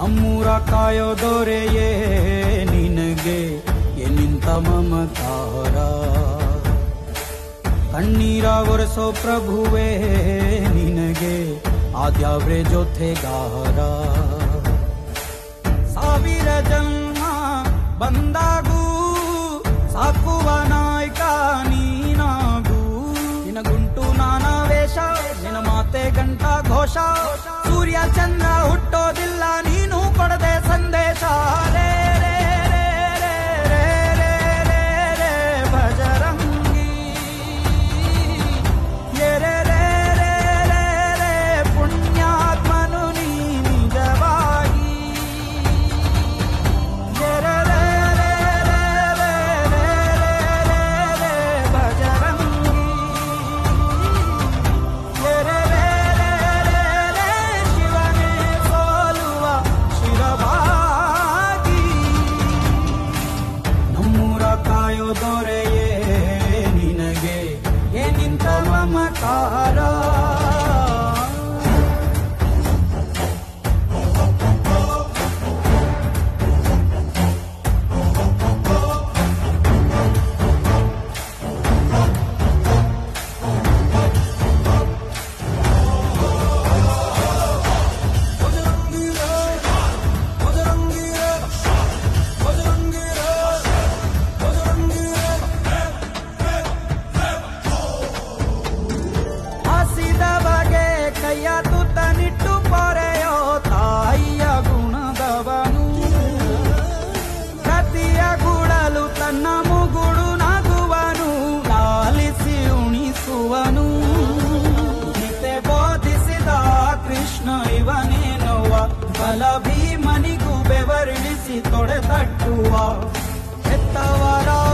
ನಮ್ಮೂರ ಕಾಯೋ ದೊರೆಯೇ ನಿನಗೆ ಎನ್ನಿಂತ ಮಮಕಾರ ಕಣ್ಣೀರ ಒರೆಸೋ ಪ್ರಭುವೇ ನಿನಗೆ ಆದ್ಯಾವ್ರೆ ಜೊತೆಗಾರ ಸಾವಿರ ಜನ್ಮ ಬಂದಾಗೂ ಸಾಕುವ ನಾಯಕ ನೀನಾಗೂ ನಿನಗುಂಟು ನಾನಾ ವೇಷ ನಿನ ಮಾತೆ ಗಂಟ ಘೋಷ ಸೂರ್ಯ ಚಂದ್ರ ಹುಟ್ಟೋದಿಲ್ಲ ನೀನು ಕೊಡದೆ ಸಂದೇಶ ರೇ ರೇ ರೇ ರೇ ರೇ ರೇ ರೇ ರೇ ಭಜರಂಗಿ ಎರೆ ರೇ ರೇ ರೇ ರೇ ಪುಣ್ಯಾತ್ಮನು ನೀ ನಿಜವಾಗಿ ಎರೆ ರೇ ರೇ ರೇ ರೇ ರೇ ರೇ ರೇ ಭಜರಂಗಿ ಎರೆ ರೇ ರೇ ರೇ ರೇ ಶಿವನೇ ಸೋಲುವ ಶಿರವಾಗಿ ನಮ್ಮೂರ ಕಾಯೋ ದೊರೆಯೇ ನಿನಗೆ ಏನಿಂತ ಮಮಕಾರ ಹಸಿದ ಬಗೆ ಕೈಯ ತುತ್ತನಿಟ್ಟು ಪೊರೆಯೋ ತಾಯಿಯ ಗುಣದವನು ಕತಿಯ ಗುಡಲು ತನ್ನ ಮುಗುಡು ನಗುವನು ಲಾಲಿಸಿ ಉಣಿಸುವನು ಗೀತೆ ಬೋಧಿಸಿದ ಕೃಷ್ಣ ಇವನೇನುವ ಬಲ ಭೀಮನಿಗೂ ಬೆವರಿಳಿಸಿ ತೊಡೆ ತಟ್ಟುವ ಹೆತ್ತವರ